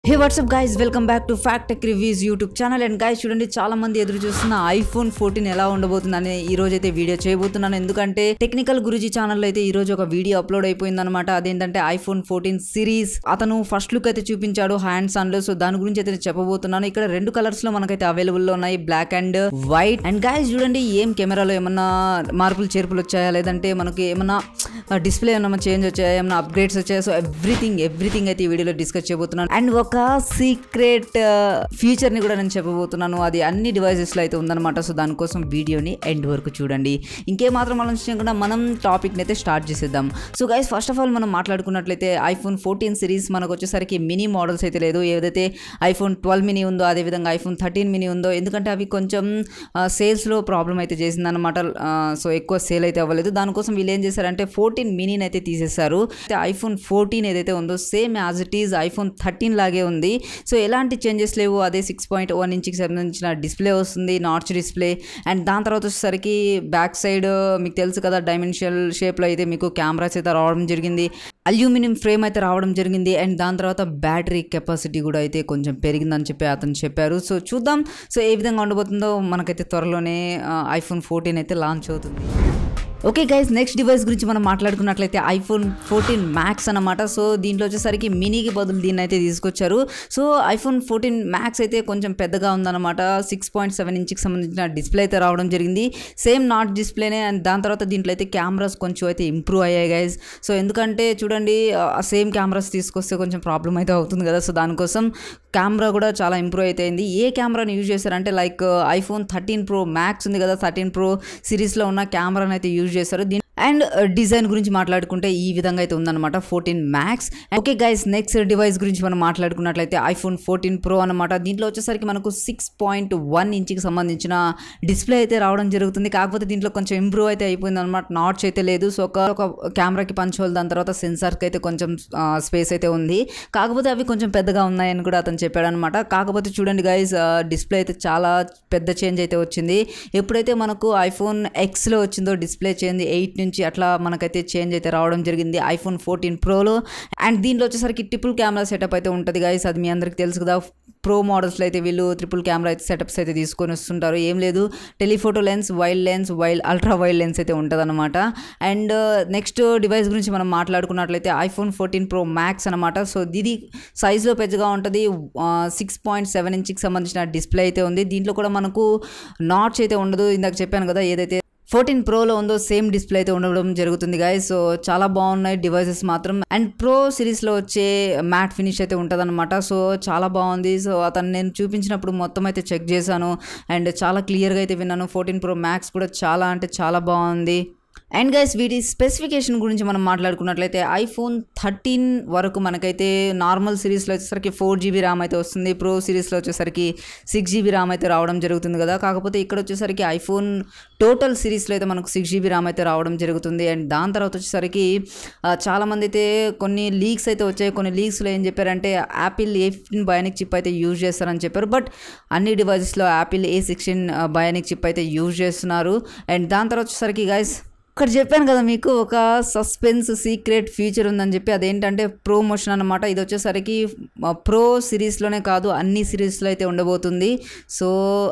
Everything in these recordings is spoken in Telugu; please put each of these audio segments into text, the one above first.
hey what's up guys welcome back to fact tech reviews YouTube channel and guys చూడండి చాలా మంది ఎదురు చూస్తున్న ఐఫోన్ ఫోర్టీన్ ఎలా ఉండబోతుంది అని ఈ రోజు అయితే వీడియో చేయబోతున్నాను ఎందుకంటే టెక్నికల్ గురుజీ ఛానల్ అయితే ఈ రోజు ఒక వీడియో అప్లోడ్ అయిపోయింది అనమాట అదేంటంటే ఐఫోన్ ఫోర్టీన్ సిరీస్ అతను ఫస్ట్ లుక్ అయితే చూపించాడు హ్యాండ్స్ ఆన్ లో సో దాని గురించి అయితే నేను చెప్పబోతున్నాను ఇక్కడ రెండు కలర్స్ లో మనకైతే అవైలబుల్ లో ఉన్నాయి black and white and guys చూడండి ఏం కెమెరాలో ఏమన్నా మార్పులు చేర్పులు వచ్చాయా లేదంటే మనకి ఏమన్నా డిస్ప్లే ఏమన్నా చేంజ్ వచ్చాయా ఏమన్నా అప్గ్రేడ్స్ వచ్చాయా సో ఎవ్రీథింగ్ ఎవ్రీథింగ్ అయితే ఈ వీడియోలో డిస్కస్ చేయబోతున్నాను అండ్ ఒక సీక్రెట్ ఫీచర్ ని కూడా నేను చెప్పబోతున్నాను అది అన్ని డివైసెస్ లో అయితే ఉందన్నమాట సో దానికోసం వీడియోని ఎండ్ వరకు చూడండి ఇంకేమాత్రం ఆలోచించకుండా మనం టాపిక్ అయితే స్టార్ట్ చేసేద్దాం so guys first of all మనం మాట్లాడుకున్నట్లయితే ఐఫోన్ ఫోర్టీన్ సిరీస్ మనకు వచ్చేసరికి మినీ మోడల్స్ అయితే లేదు ఏదైతే ఐఫోన్ ట్వెల్వ్ మినీ ఉందో అదేవిధంగా ఐఫోన్ థర్టీన్ మినీ ఉందో ఎందుకంటే అవి కొంచెం సేల్స్లో ప్రాబ్లం అయితే చేసిందనమాట సో ఎక్కువ సేల్ అయితే అవ్వలేదు దానికోసం వీళ్ళు ఏం చేశారంటే ఫోర్టీన్ మినీని అయితే తీసేశారు అయితే ఐఫోన్ ఫోర్టీన్ ఏదైతే ఉందో same as it is iPhone thirteen లాగే ఉంది సో ఎలాంటి చేంజెస్ లేవు అదే సిక్స్ పాయింట్ వన్ ఇంచ్కి సంబంధించిన డిస్ప్లే వస్తుంది నార్చ్ డిస్ప్లే అండ్ దాని తర్వాత వచ్చేసరికి బ్యాక్ సైడ్ మీకు తెలుసు కదా డైమెన్షియల్ షేప్లో అయితే మీకు కెమెరాస్ అయితే రావడం జరిగింది అల్యూమినియం ఫ్రేమ్ అయితే రావడం జరిగింది అండ్ దాని తర్వాత బ్యాటరీ కెపాసిటీ కూడా అయితే కొంచెం పెరిగిందని చెప్పి అతను చెప్పారు సో చూద్దాం సో ఏ విధంగా ఉండబోతుందో మనకైతే త్వరలోనే ఐఫోన్ ఫోర్టీన్ అయితే లాంచ్ అవుతుంది ఓకే గైస్ నెక్స్ట్ డివైస్ గురించి మనం మాట్లాడుకున్నట్లయితే ఐఫోన్ ఫోర్టీన్ మ్యాక్స్ అనమాట సో దీంట్లో వచ్చేసరికి మినీకి బదులు దీన్ని అయితే తీసుకొచ్చారు సో ఐఫోన్ ఫోర్టీన్ మ్యాక్స్ అయితే కొంచెం పెద్దగా ఉందన్నమాట సిక్స్ పాయింట్ సెవెన్ ఇంచ్కి సంబంధించిన డిస్ప్లే అయితే రావడం జరిగింది సేమ్ నాట్ డిస్ప్లేనే అండ్ దాని తర్వాత దీంట్లో అయితే కెమెరాస్ కొంచెం అయితే ఇంప్రూవ్ అయ్యాయి గైస్ సో ఎందుకంటే చూడండి ఆ సేమ్ కెమెరాస్ తీసుకొస్తే కొంచెం ప్రాబ్లం అయితే అవుతుంది కదా సో దానికోసం కెమెరా కూడా చాలా ఇంప్రూవ్ అయితే అయింది ఏ కెమెరాని యూజ్ చేశారంటే like iPhone thirteen pro max ఉంది కదా థర్టీన్ ప్రో సిరీస్లో ఉన్న కెమెరాని అయితే యూజ్ చేశారు దీని అండ్ డిజైన్ గురించి మాట్లాడుకుంటే ఈ విధంగా అయితే ఉందన్నమాట fourteen max okay guys next device గురించి మనం మాట్లాడుకున్నట్లయితే ఐఫోన్ ఫోర్టీన్ ప్రో అనమాట దీంట్లో వచ్చేసరికి మనకు సిక్స్ పాయింట్ వన్ ఇంచ్కి సంబంధించిన డిస్ప్లే అయితే రావడం జరుగుతుంది కాకపోతే దీంట్లో కొంచెం ఇంప్రూవ్ అయితే అయిపోయింది అనమాట నాట్స్ అయితే లేదు సో ఒక ఒక కెమెరాకి పంచోల్ దాని తర్వాత సెన్సార్కి అయితే కొంచెం స్పేస్ అయితే ఉంది కాకపోతే అవి కొంచెం పెద్దగా ఉన్నాయని కూడా అతను చెప్పాడు అనమాట కాకపోతే చూడండి గైస్ డిస్ప్లే అయితే చాలా పెద్ద చేంజ్ అయితే వచ్చింది ఎప్పుడైతే మనకు ఐఫోన్ ఎక్స్లో వచ్చిందో డిస్ప్లే చేంజ్ ఎయిట్ నుంచి అట్లా మనకైతే చేంజ్ అయితే రావడం జరిగింది ఐఫోన్ ఫోర్టీన్ ప్రోలో అండ్ దీంట్లో వచ్చేసరికి ట్రిపుల్ కెమెరా సెటప్ అయితే ఉంటుంది గైస్ అది మీ అందరికి తెలుసు కదా ప్రో మోడల్స్లో అయితే వీళ్ళు ట్రిపుల్ కెమెరా అయితే సెటప్స్ అయితే తీసుకొని వస్తుంటారు ఏం లేదు telephoto lens wide lens wide ultra wide lens అయితే ఉంటుంది అనమాట అండ్ నెక్స్ట్ డివైస్ గురించి మనం మాట్లాడుకున్నట్లయితే ఐఫోన్ ఫోర్టీన్ ప్రో మ్యాక్స్ అనమాట సో ఇది సైజులో పెద్దగా ఉంటుంది సిక్స్ పాయింట్ సెవెన్ ఇంచ్కి సంబంధించిన డిస్ప్లే అయితే ఉంది దీంట్లో కూడా మనకు నాట్స్ అయితే ఉండదు ఇందాక చెప్పాను కదా ఏదైతే ఫోర్టీన్ ప్రోలో ఉందో సేమ్ డిస్ప్లే అయితే ఉండడం జరుగుతుంది గాయ సో చాలా బాగున్నాయి డివైసెస్ మాత్రం అండ్ ప్రో సిరీస్లో వచ్చే మ్యాట్ ఫినిష్ అయితే ఉంటుందన్నమాట సో చాలా బాగుంది సో అతను నేను చూపించినప్పుడు మొత్తం అయితే చెక్ చేశాను అండ్ చాలా క్లియర్గా అయితే విన్నాను ఫోర్టీన్ ప్రో మ్యాక్స్ కూడా చాలా అంటే చాలా బాగుంది అండ్ గైస్ వీటి స్పెసిఫికేషన్ గురించి మనం మాట్లాడుకున్నట్లయితే ఐఫోన్ థర్టీన్ వరకు మనకైతే నార్మల్ సిరీస్లో వచ్చేసరికి ఫోర్ జీబీ ర్యామ్ అయితే వస్తుంది ప్రో సిరీస్లో వచ్చేసరికి సిక్స్ జీబీ ర్యామ్ అయితే రావడం జరుగుతుంది కదా కాకపోతే ఇక్కడ వచ్చేసరికి ఐఫోన్ టోటల్ సిరీస్లో అయితే మనకు సిక్స్ జీబీ ర్యామ్ అయితే రావడం జరుగుతుంది అండ్ దాని తర్వాత వచ్చేసరికి చాలామంది అయితే కొన్ని లీక్స్ అయితే వచ్చాయి కొన్ని లీక్స్లో ఏం చెప్పారంటే Apple A fifteen bionic chip అయితే యూజ్ చేస్తారని చెప్పారు బట్ అన్ని డివైజెస్లో Apple A sixteen bionic chip అయితే యూజ్ చేస్తున్నారు అండ్ దాని తర్వాత వచ్చేసరికి గైస్ ఇక్కడ చెప్పాను కదా మీకు ఒక సస్పెన్స్ సీక్రెట్ ఫీచర్ ఉందని చెప్పి అదేంటంటే ప్రోమోషన్ అనమాట ఇది వచ్చేసరికి ప్రో సిరీస్లోనే కాదు అన్ని సిరీస్లో అయితే ఉండబోతుంది so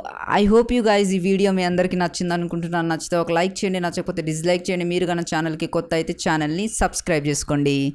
I hope you guys ఈ వీడియో మీ అందరికీ నచ్చింది అనుకుంటున్నాను నచ్చితే ఒక లైక్ చేయండి నచ్చకపోతే డిస్లైక్ చేయండి మీరు కానీ ఛానల్కి కొత్త అయితే ఛానల్ని సబ్స్క్రైబ్ చేసుకోండి